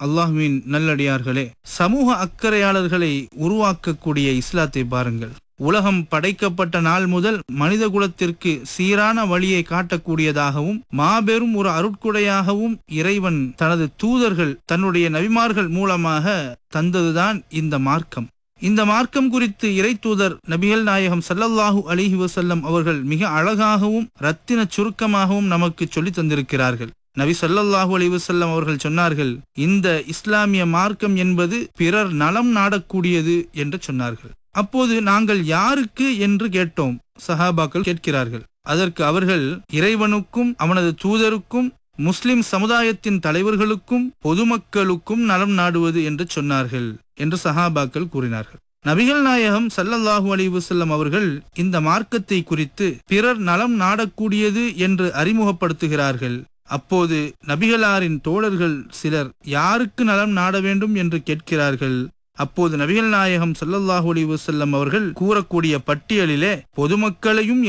அல்லாஹ்வின் நல்லடியார்களே சமூக அக்கறையாளர்களை உருவாக்கக்கூடிய இஸ்லாத்தை பாருங்கள் உலகம் படைக்கப்பட்ட நாள் முதல் மனித குலத்திற்கு சீரான வழியை காட்டக்கூடியதாகவும் மாபெரும் ஒரு அருட்குடையாகவும் இறைவன் தனது தூதர்கள் தன்னுடைய நபிமார்கள் மூலமாக தந்ததுதான் இந்த மார்க்கம் இந்த மார்க்கம் குறித்து இறை தூதர் நபிகள் நாயகம் சல்லல்லாஹு அலிஹி வசல்லம் அவர்கள் மிக அழகாகவும் ரத்தின சுருக்கமாகவும் நமக்கு சொல்லி தந்திருக்கிறார்கள் நபி சல்லல்லாஹு அலைஹி வஸல்லம் அவர்கள் சொன்னார்கள் இந்த இஸ்லாமிய மார்க்கம் என்பது பிறர் நலம் நாடக்கூடியது என்று சொன்னார்கள் அப்போது நாங்கள் யாருக்கு என்று கேட்டோம் சஹாபாக்கள் கேட்கிறார்கள் அதற்கு அவர்கள் இறைவனுக்கும் அவனது தூதருக்கும் முஸ்லிம் சமுதாயத்தின் தலைவர்களுக்கும் பொதுமக்களுக்கும் நலம் நாடுவது என்று சொன்னார்கள் என்று சஹாபாக்கள் கூறினார்கள் நபிகள் நாயகம் சல்லல்லாஹு அலைஹி வஸல்லம் அவர்கள் இந்த மார்க்கத்தை குறித்து பிறர் நலம் நாடக்கூடியது என்று அறிமுகப்படுத்துகிறார்கள் அப்போது நபிகளாரின் தோழர்கள் சிலர் யாருக்கு நலம் நாட வேண்டும் என்று கேட்கிறார்கள் அப்போது நபிகள் நாயகம் சல்லல்லாஹு அலைஹி வஸல்லம் அவர்கள் கூறக்கூடிய பட்டியலிலே பொதுமக்களையும்